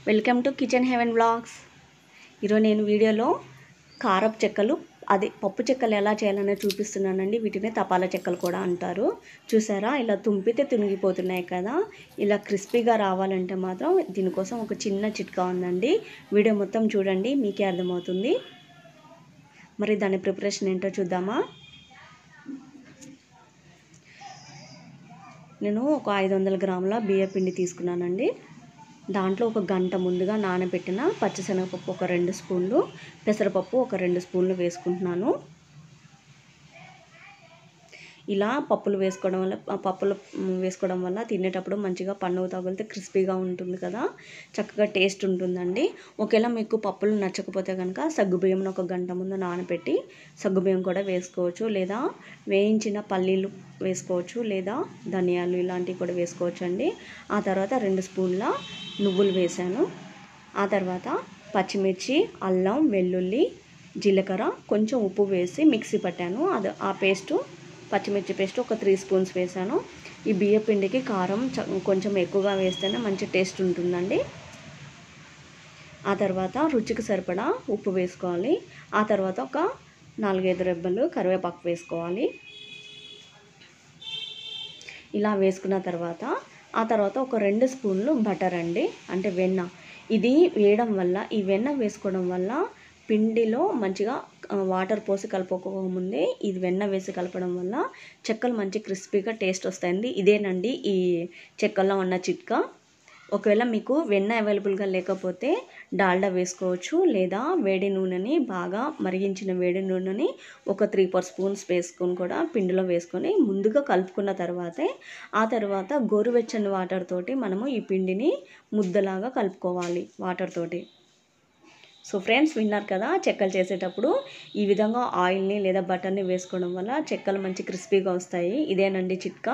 welcome to kitchen heaven blogs ఈరోజు నేను వీడియోలో కారపు చెక్కలు అదే పప్పు చెక్కలు ఎలా చేయాలనే చూపిస్తున్నానండి వీటిని తపాలా చెక్కలు కూడా అంటారు చూసారా ఇలా తుంపితే తునిగిపోతున్నాయి కదా ఇలా క్రిస్పీగా రావాలంటే మాత్రం దీనికోసం ఒక చిన్న చిట్కా ఉందండి వీడియో మొత్తం చూడండి మీకే అర్థమవుతుంది మరి దాని ప్రిపరేషన్ ఏంటో చూద్దామా నేను ఒక ఐదు వందల గ్రాముల బియ్య పిండి తీసుకున్నానండి దాంట్లో ఒక గంట ముందుగా నానబెట్టిన పచ్చిశనగపప్పు ఒక రెండు స్పూన్లు పెసరపప్పు ఒక రెండు స్పూన్లు వేసుకుంటున్నాను ఇలా పప్పులు వేసుకోవడం వల్ల ఆ పప్పులు వేసుకోవడం వల్ల తినేటప్పుడు మంచిగా పండుగ తగిలితే క్రిస్పీగా ఉంటుంది కదా చక్కగా టేస్ట్ ఉంటుందండి ఒకవేళ మీకు పప్పులు నచ్చకపోతే కనుక సగ్గుబియ్యంను ఒక గంట ముందు నానబెట్టి సగ్గుబియ్యం కూడా వేసుకోవచ్చు లేదా వేయించిన పల్లీలు వేసుకోవచ్చు లేదా ధనియాలు ఇలాంటివి కూడా వేసుకోవచ్చు అండి ఆ తర్వాత రెండు స్పూన్ల నువ్వులు వేసాను ఆ తర్వాత పచ్చిమిర్చి అల్లం వెల్లుల్లి జీలకర్ర కొంచెం ఉప్పు వేసి మిక్సీ పట్టాను అది ఆ పేస్టు పచ్చిమిర్చి పేస్ట్ ఒక త్రీ స్పూన్స్ వేసాను ఈ బియ్య పిండికి కారం కొంచెం ఎక్కువగా వేస్తేనే మంచి టేస్ట్ ఉంటుందండి ఆ తర్వాత రుచికి సరిపడా ఉప్పు వేసుకోవాలి ఆ తర్వాత ఒక నాలుగైదు రెబ్బలు కరివేపాకు వేసుకోవాలి ఇలా వేసుకున్న తర్వాత ఆ తర్వాత ఒక రెండు స్పూన్లు బటర్ అండి అంటే వెన్న ఇది వేయడం వల్ల ఈ వెన్న వేసుకోవడం వల్ల పిండిలో మంచిగా వాటర్ పోసి కలుపుకోకముందే ఇది వెన్న వేసి కలపడం వల్ల చెక్కలు మంచి క్రిస్పీగా టేస్ట్ వస్తాయండి ఇదేనండి ఈ చెక్కల్లో ఉన్న చిట్కా ఒకవేళ మీకు వెన్న అవైలబుల్గా లేకపోతే డాల్డా వేసుకోవచ్చు లేదా వేడి నూనెని బాగా మరిగించిన వేడి నూనెని ఒక త్రీ ఫోర్ స్పూన్స్ వేసుకొని కూడా పిండిలో వేసుకొని ముందుగా కలుపుకున్న తర్వాతే ఆ తర్వాత గోరువెచ్చని వాటర్ తోటి మనము ఈ పిండిని ముద్దలాగా కలుపుకోవాలి వాటర్ తోటి సో ఫ్రెండ్స్ విన్నారు కదా చెక్కలు చేసేటప్పుడు ఈ విధంగా ఆయిల్ని లేదా బటర్ని వేసుకోవడం వల్ల చెక్కలు మంచి క్రిస్పీగా వస్తాయి ఇదేనండి చిట్కా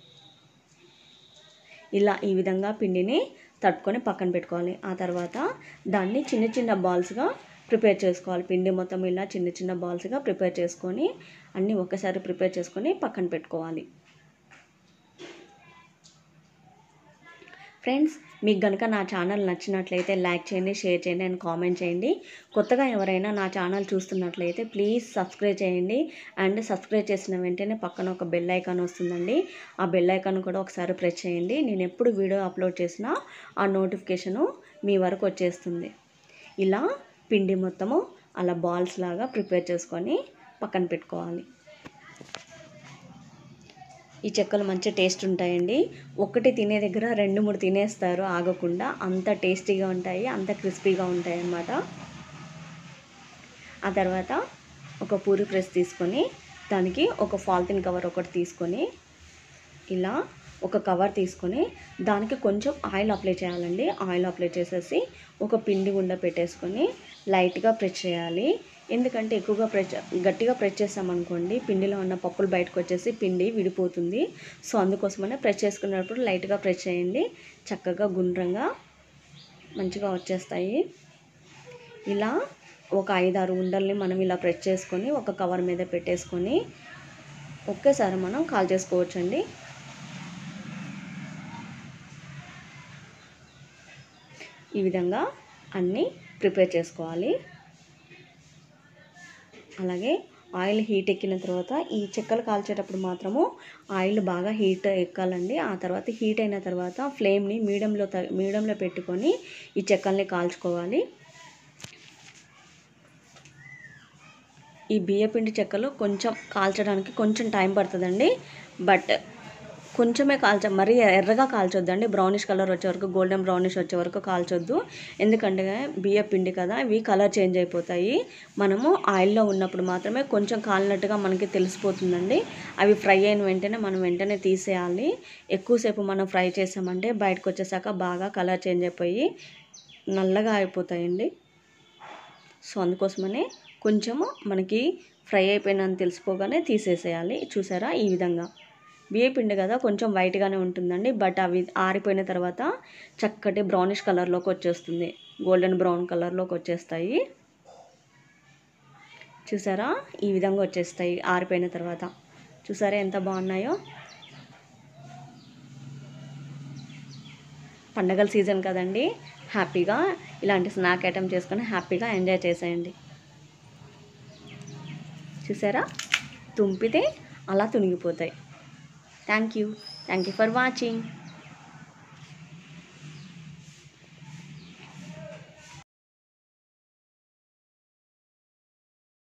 ఇలా ఈ విధంగా పిండిని తట్టుకొని పక్కన పెట్టుకోవాలి ఆ తర్వాత దాన్ని చిన్న చిన్న బాల్స్గా ప్రిపేర్ చేసుకోవాలి పిండి మొత్తం ఇలా చిన్న చిన్న బాల్స్గా ప్రిపేర్ చేసుకొని అన్నీ ఒక్కసారి ప్రిపేర్ చేసుకొని పక్కన పెట్టుకోవాలి ఫ్రెండ్స్ మీకు కనుక నా ఛానల్ నచ్చినట్లయితే లైక్ చేయండి షేర్ చేయండి అండ్ కామెంట్ చేయండి కొత్తగా ఎవరైనా నా ఛానల్ చూస్తున్నట్లయితే ప్లీజ్ సబ్స్క్రైబ్ చేయండి అండ్ సబ్స్క్రైబ్ చేసిన వెంటనే పక్కన ఒక బెల్ ఐకాన్ వస్తుందండి ఆ బెల్ ఐకాన్ కూడా ఒకసారి ప్రెస్ చేయండి నేను ఎప్పుడు వీడియో అప్లోడ్ చేసినా ఆ నోటిఫికేషను మీ వరకు వచ్చేస్తుంది ఇలా పిండి మొత్తము అలా బాల్స్ లాగా ప్రిపేర్ చేసుకొని పక్కన పెట్టుకోవాలి ఈ చెక్కలు మంచి టేస్ట్ ఉంటాయండి ఒకటి తినే దగ్గర రెండు మూడు తినేస్తారు ఆగకుండా అంత టేస్టీగా ఉంటాయి అంత క్రిస్పీగా ఉంటాయి అన్నమాట ఆ తర్వాత ఒక పూరి ప్రెస్ తీసుకొని దానికి ఒక ఫాల్తిన్ కవర్ ఒకటి తీసుకొని ఇలా ఒక కవర్ తీసుకొని దానికి కొంచెం ఆయిల్ అప్లై చేయాలండి ఆయిల్ అప్లై చేసేసి ఒక పిండి గుండ పెట్టేసుకొని లైట్గా ప్రెస్ చేయాలి ఎందుకంటే ఎక్కువగా ప్రెస్ గట్టిగా ప్రెస్ చేసామనుకోండి పిండిలో ఉన్న పప్పులు బయటకు వచ్చేసి పిండి విడిపోతుంది సో అందుకోసమనే ప్రెస్ చేసుకున్నప్పుడు లైట్గా ప్రెస్ చేయండి చక్కగా గుండ్రంగా మంచిగా వచ్చేస్తాయి ఇలా ఒక ఐదారు ఉండల్ని మనం ఇలా ప్రెస్ చేసుకొని ఒక కవర్ మీద పెట్టేసుకొని ఒకేసారి మనం కాల్ చేసుకోవచ్చండి ఈ విధంగా అన్నీ ప్రిపేర్ చేసుకోవాలి అలాగే ఆయిల్ హీట్ ఎక్కిన తర్వాత ఈ చెక్కలు కాల్చేటప్పుడు మాత్రము ఆయిల్ బాగా హీట్ ఎక్కాలండి ఆ తర్వాత హీట్ అయిన తర్వాత ఫ్లేమ్ని మీడియంలో త మీడియంలో పెట్టుకొని ఈ చెక్కల్ని కాల్చుకోవాలి ఈ బియ్యపిండి చెక్కలు కొంచెం కాల్చడానికి కొంచెం టైం పడుతుందండి బట్ కొంచెమే కాల్చ మరీ ఎర్రగా కాల్చొద్దండి బ్రౌనిష్ కలర్ వచ్చే వరకు గోల్డెన్ బ్రౌనిష్ వచ్చే వరకు కాల్చొద్దు ఎందుకంటే బియ్య పిండి కదా ఇవి కలర్ చేంజ్ అయిపోతాయి మనము ఆయిల్లో ఉన్నప్పుడు మాత్రమే కొంచెం కాలినట్టుగా మనకి తెలిసిపోతుందండి అవి ఫ్రై అయిన వెంటనే మనం వెంటనే తీసేయాలి ఎక్కువసేపు మనం ఫ్రై చేసామంటే బయటకు వచ్చేసాక బాగా కలర్ చేంజ్ అయిపోయి నల్లగా అయిపోతాయండి సో అందుకోసమనే కొంచెము మనకి ఫ్రై అయిపోయినంత తెలిసిపోగానే తీసేసేయాలి చూసారా ఈ విధంగా బియ్య పిండి కదా కొంచెం వైట్గానే ఉంటుందండి బట్ అవి ఆరిపోయిన తర్వాత చక్కటి బ్రౌనిష్ కలర్లోకి వచ్చేస్తుంది గోల్డెన్ బ్రౌన్ కలర్లోకి వచ్చేస్తాయి చూసారా ఈ విధంగా వచ్చేస్తాయి ఆరిపోయిన తర్వాత చూసారా ఎంత బాగున్నాయో పండగల సీజన్ కదండి హ్యాపీగా ఇలాంటి స్నాక్ ఐటమ్ చేసుకొని హ్యాపీగా ఎంజాయ్ చేసేయండి చూసారా తుంపితే అలా తునిగిపోతాయి thank you thank you for watching